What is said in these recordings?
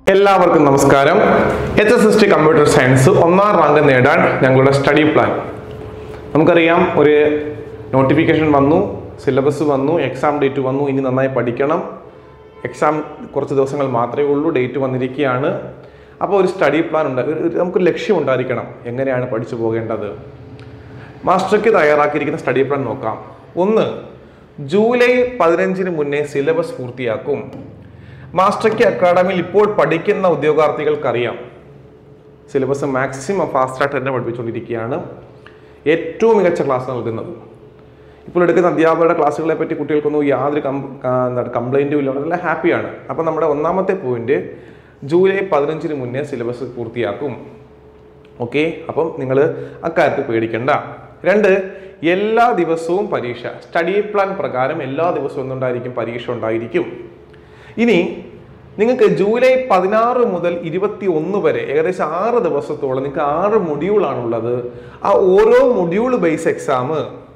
എല്ലാവർക്കും നമസ്കാരം H S S T computer science ഒന്നാം റാങ്ക് നേടാൻ ഞങ്ങളുടെ സ്റ്റഡി പ്ലാൻ നമുക്കറിയാം ഒരു നോട്ടിഫിക്കേഷൻ വന്നു സിലബസ് വന്നു എക്സാം ഡേറ്റ് വന്നു ഇനി നന്നായി പഠിക്കണം എക്സാം കുറച്ച് ദിവസങ്ങൾ മാത്രമേ ഉള്ളൂ ഡേറ്റ് വന്നിരിക്കുകയാണ് അപ്പോൾ ഒരു സ്റ്റഡി പ്ലാൻ ഉണ്ട് ഒരു- ഒരു- നമുക്കൊരു ലക്ഷ്യം ഉണ്ടായിരിക്കണം എങ്ങനെയാണ് പഠിച്ചു പോകേണ്ടത് മാസ്റ്റർക്ക് തയ്യാറാക്കിയിരിക്കുന്ന സ്റ്റഡി പ്ലാൻ നോക്കാം ഒന്ന് ജൂലൈ പതിനഞ്ചിന് മുന്നേ സിലബസ് പൂർത്തിയാക്കും മാസ്റ്റർക്ക് അക്കാഡമിയിൽ ഇപ്പോൾ പഠിക്കുന്ന ഉദ്യോഗാർത്ഥികൾക്കറിയാം സിലബസ് മാക്സിമം ഫാസ്റ്റായിട്ട് തന്നെ പഠിപ്പിച്ചുകൊണ്ടിരിക്കുകയാണ് ഏറ്റവും മികച്ച ക്ലാസ് നൽകുന്നത് ഇപ്പോൾ എടുക്കുന്ന അധ്യാപകരുടെ ക്ലാസ്സുകളെ പറ്റി കുട്ടികൾക്കൊന്നും യാതൊരു കം ആ, എന്താണ് കംപ്ലൈൻറ്റും ഇല്ല നല്ല ഹാപ്പിയാണ് അപ്പം നമ്മുടെ ഒന്നാമത്തെ പോയിന്റ് ജൂലൈ പതിനഞ്ചിന് മുന്നേ സിലബസ് പൂർത്തിയാക്കും ഓക്കെ അപ്പം നിങ്ങൾ അക്കാര്യത്തിൽ പേടിക്കണ്ട രണ്ട് എല്ലാ ദിവസവും പരീക്ഷ സ്റ്റഡി പ്ലാൻ പ്രകാരം എല്ലാ ദിവസവും എന്തുണ്ടായിരിക്കും പരീക്ഷ ഉണ്ടായിരിക്കും ഇനി നിങ്ങൾക്ക് ജൂലൈ പതിനാറ് മുതൽ ഇരുപത്തി ഒന്ന് വരെ ഏകദേശം ആറ് ദിവസത്തോളം നിങ്ങൾക്ക് ആറ് മൊഡ്യൂളാണുള്ളത് ആ ഓരോ മൊഡ്യൂൾ ബേസ് എക്സാം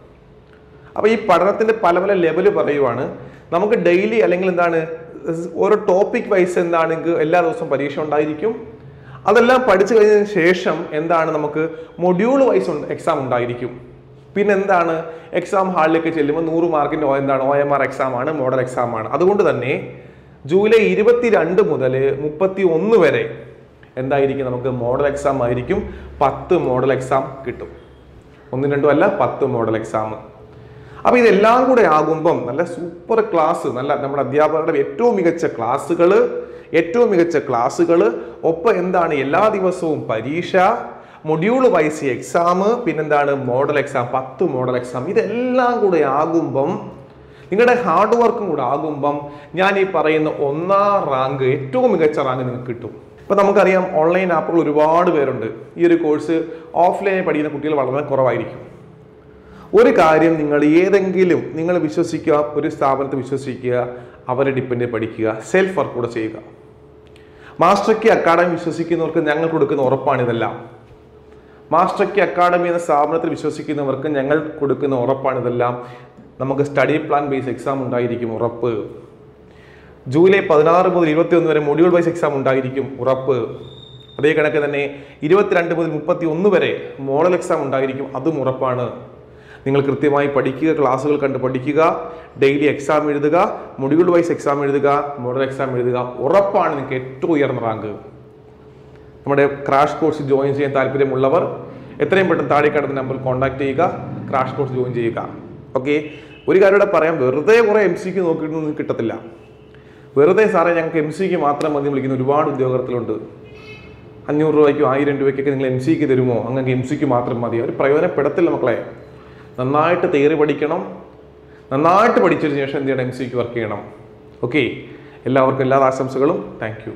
അപ്പൊ ഈ പഠനത്തിന്റെ പല പല ലെവല് പറയുവാണ് നമുക്ക് ഡെയിലി അല്ലെങ്കിൽ എന്താണ് ഓരോ ടോപ്പിക് വൈസ് എന്താണ് നിങ്ങൾക്ക് എല്ലാ ദിവസവും പരീക്ഷ ഉണ്ടായിരിക്കും അതെല്ലാം പഠിച്ചു കഴിഞ്ഞതിന് ശേഷം എന്താണ് നമുക്ക് മൊഡ്യൂൾ വൈസ് എക്സാം ഉണ്ടായിരിക്കും പിന്നെ എന്താണ് എക്സാം ഹാളിലേക്ക് ചെല്ലുമ്പോൾ നൂറ് മാർക്കിന്റെ ഓ- എന്താണ് ഒ എം ആർ എക്സാം ആണ് മോഡൽ എക്സാം ആണ് അതുകൊണ്ട് തന്നെ ജൂലൈ ഇരുപത്തിരണ്ട് മുതൽ മുപ്പത്തി ഒന്ന് വരെ എന്തായിരിക്കും നമുക്ക് മോഡൽ എക്സാം ആയിരിക്കും പത്ത് മോഡൽ എക്സാം കിട്ടും ഒന്നും രണ്ടും അല്ല പത്ത് മോഡൽ എക്സാം അപ്പൊ ഇതെല്ലാം കൂടെ ആകുമ്പം നല്ല സൂപ്പർ ക്ലാസ് നല്ല നമ്മുടെ അധ്യാപകരുടെ ഏറ്റവും മികച്ച ക്ലാസ്സുകൾ ഏറ്റവും മികച്ച ക്ലാസ്സുകൾ ഒപ്പം എന്താണ് എല്ലാ ദിവസവും പരീക്ഷ മൊഡ്യൂൾ വൈസ് എക്സാം പിന്നെന്താണ് മോഡൽ എക്സാം പത്ത് മോഡൽ എക്സാം ഇതെല്ലാം കൂടെ ആകുമ്പം നിങ്ങളുടെ ഹാർഡ് വർക്കും കൂടെ ആകുമ്പം ഞാൻ ഈ പറയുന്ന ഒന്നാം റാങ്ക് ഏറ്റവും മികച്ച റാങ്ക് നിങ്ങൾക്ക് കിട്ടും ഇപ്പൊ നമുക്കറിയാം ഓൺലൈൻ ആപ്പുകൾ ഒരുപാട് പേരുണ്ട് ഈ ഒരു കോഴ്സ് ഓഫ്ലൈനിൽ പഠിക്കുന്ന കുട്ടികൾ വളരെ കുറവായിരിക്കും ഒരു കാര്യം നിങ്ങൾ ഏതെങ്കിലും നിങ്ങൾ വിശ്വസിക്കുക ഒരു സ്ഥാപനത്തെ വിശ്വസിക്കുക അവരെ ഡിപ്പെൻഡ് പഠിക്കുക സെൽഫ് വർക്ക് കൂടെ ചെയ്യുക മാസ്റ്റർ കി അക്കാഡമി വിശ്വസിക്കുന്നവർക്ക് ഞങ്ങൾ കൊടുക്കുന്ന ഉറപ്പാണ് ഇതെല്ലാം മാസ്റ്റർ കി അക്കാഡമി എന്ന സ്ഥാപനത്തിൽ വിശ്വസിക്കുന്നവർക്ക് ഞങ്ങൾ കൊടുക്കുന്ന ഉറപ്പാണ് ഇതെല്ലാം നമുക്ക് സ്റ്റഡി പ്ലാൻ ബേസ് എക്സാം ഉണ്ടായിരിക്കും ഉറപ്പ് ജൂലൈ പതിനാറ് മുതൽ ഇരുപത്തി ഒന്ന് വരെ മൊഡ്യൂൾ വൈസ് എക്സാം ഉണ്ടായിരിക്കും ഉറപ്പ് അതേ കണക്ക് തന്നെ ഇരുപത്തിരണ്ട് മുതൽ മുപ്പത്തി ഒന്ന് വരെ മോഡൽ എക്സാം ഉണ്ടായിരിക്കും അതും ഉറപ്പാണ് നിങ്ങൾ കൃത്യമായി പഠിക്കുക ക്ലാസ്സുകൾ കണ്ട് പഠിക്കുക ഡെയിലി എക്സാം എഴുതുക മൊഡ്യൂൾ വൈസ് എക്സാം എഴുതുക മോഡൽ എക്സാം എഴുതുക ഉറപ്പാണ് നിങ്ങൾക്ക് ഏറ്റവും ഉയർന്ന റാങ്ക് നമ്മുടെ ക്രാഷ് കോഴ്സ് ജോയിൻ ചെയ്യാൻ താല്പര്യമുള്ളവർ എത്രയും പെട്ടെന്ന് താഴെ കിടന്ന നമ്പറിൽ കോൺടാക്ട് ചെയ്യുക ക്രാഷ് കോഴ്സ് ജോയിൻ ചെയ്യുക ഓക്കെ ഒരു കാര്യം കൂടെ പറയാം വെറുതെ കുറെ എം സിക്ക് നോക്കിയിട്ടൊന്നും കിട്ടത്തില്ല വെറുതെ സാറേ ഞങ്ങൾക്ക് എം സിക്ക് മാത്രം മതി എന്ന് വിളിക്കുന്ന ഒരുപാട് ഉദ്യോഗസ്ഥരുണ്ട് അഞ്ഞൂറ് രൂപയ്ക്കും ആയിരം രൂപയ്ക്കൊക്കെ നിങ്ങൾ എം സിക്ക് തരുമോ അങ്ങനെ എം സിക്ക് മാത്രം മതി അവർ പ്രയോജനപ്പെടത്തില്ല മക്കളെ നന്നായിട്ട് തിയറി പഠിക്കണം നന്നായിട്ട് പഠിച്ചതിന് ശേഷം എന്ത് ചെയ്യണം എം സിക്ക് വർക്ക് ചെയ്യണം ഓക്കെ എല്ലാവർക്കും എല്ലാ ആശംസകളും താങ്ക്